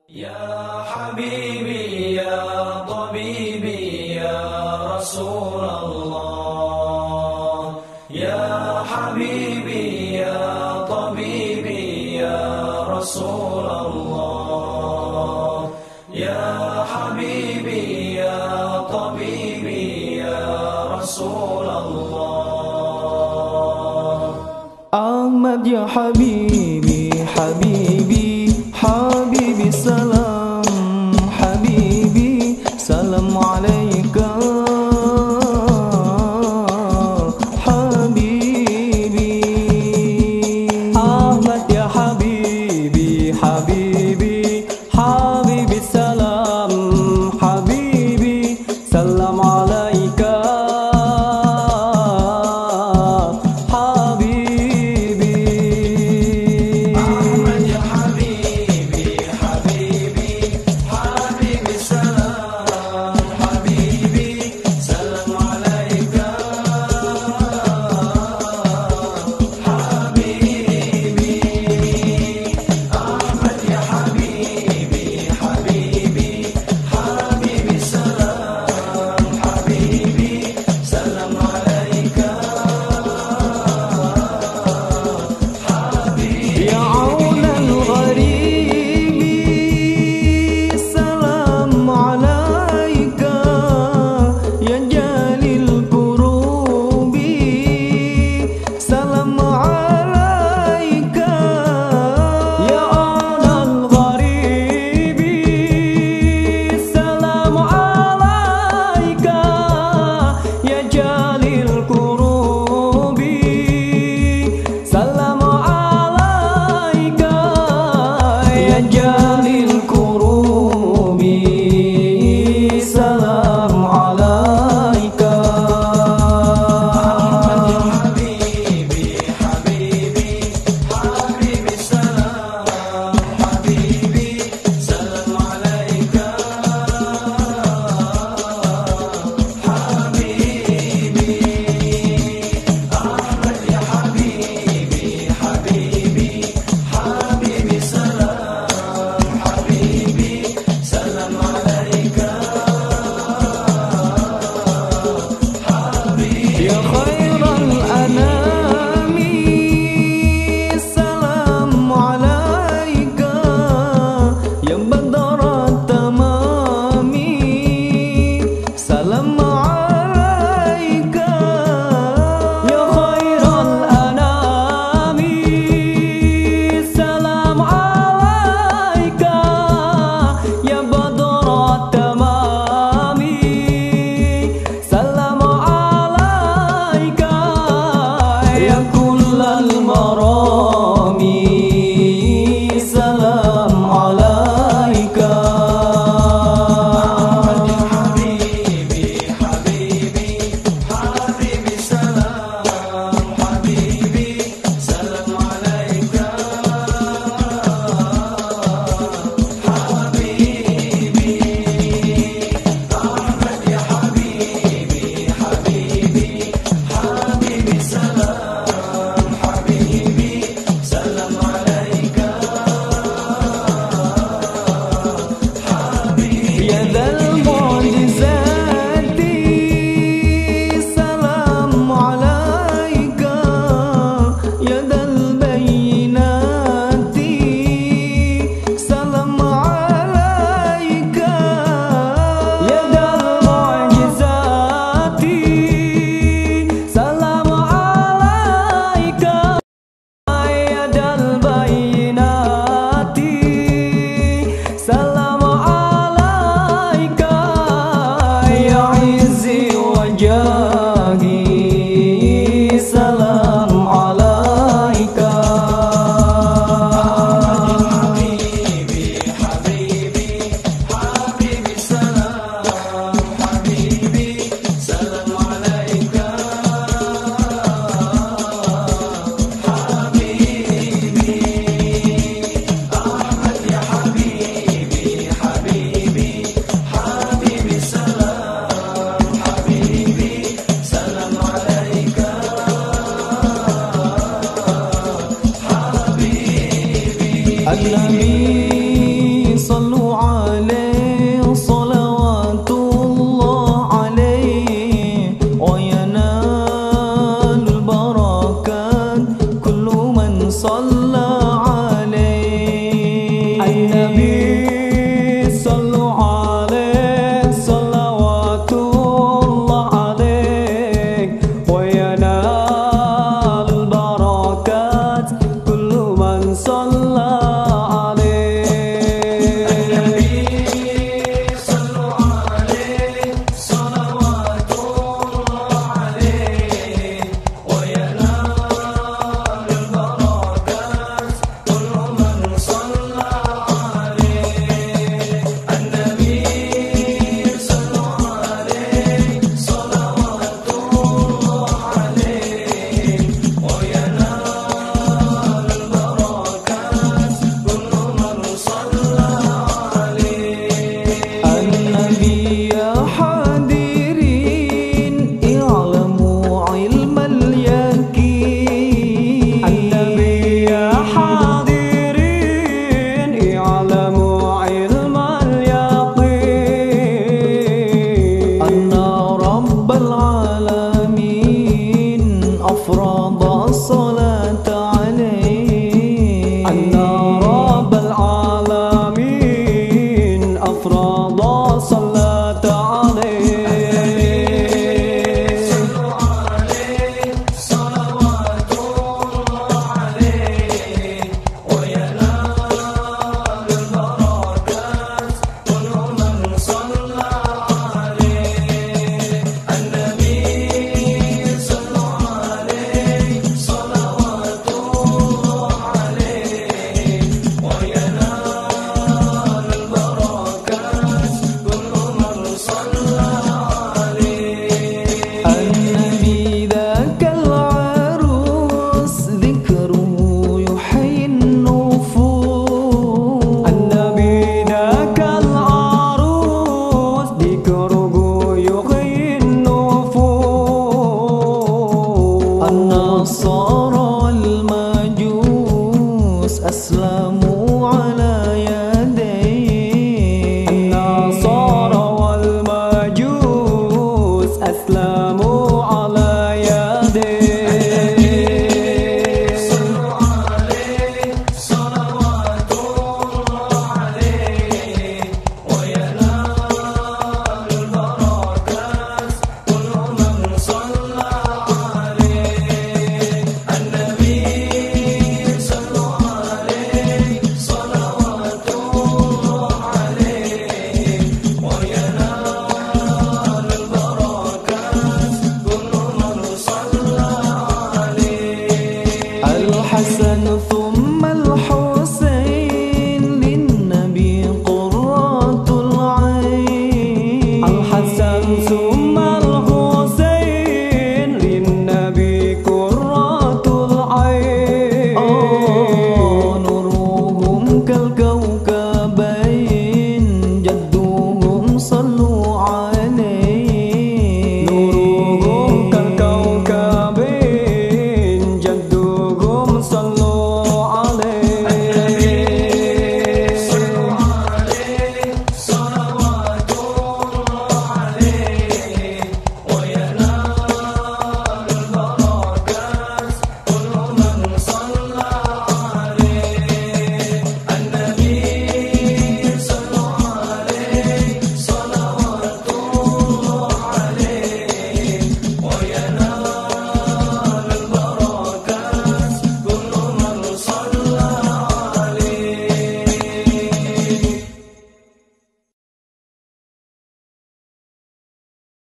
يا حبيبي يا طبيبي يا رسول الله يا حبيبي يا طبيبي يا رسول الله يا حبيبي يا طبيبي يا رسول الله أحمد يا حبيبي حبيبي حبيبي سلام حبيبي سلام عليك حبيبي أحمد يا حبيبي حبيبي حبيبي سلام حبيبي سلام عليك حبيبي صلى عليه النبي صلوا عليه صلوات الله عليه وينال البركات كل من صلى عليه صلوا عليه صلوات الله عليه وينال البركات كل من صلى عليه النبي صلوا عليه صلوات الله عليه وينال البركات كل من صلى عليه النبي يا حاضرين اعلموا علم اليقين النبي يا حاضرين اعلموا علم اليقين أن رب العالمين أفرض الصلاة عليه أن رب العالمين أفرض الصلاة عليه صلوا عليه صلوات الله عليه وينال البركات كل من صلى عليه النبي صلوا عليه صلوات الله عليه وينال البركات كل من صلى عليه النبي ذاك العروس ذكره يحيي النفوس النبي ذاك العروس ذكره يحيي النفوس النصارى